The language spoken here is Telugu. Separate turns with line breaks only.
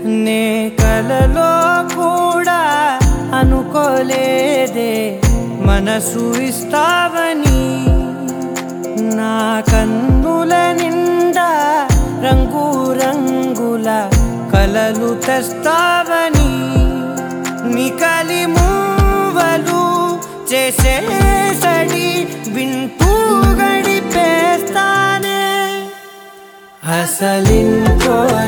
నే కలలో కూడా అనుకోలేదే మనసు ఇస్తావని నా కన్నుల నిండా రంగు రంగుల కలలు తెస్తావని నికలి మూవలు చేసేసడి వింటూ గడిపేస్తానే అసలింకో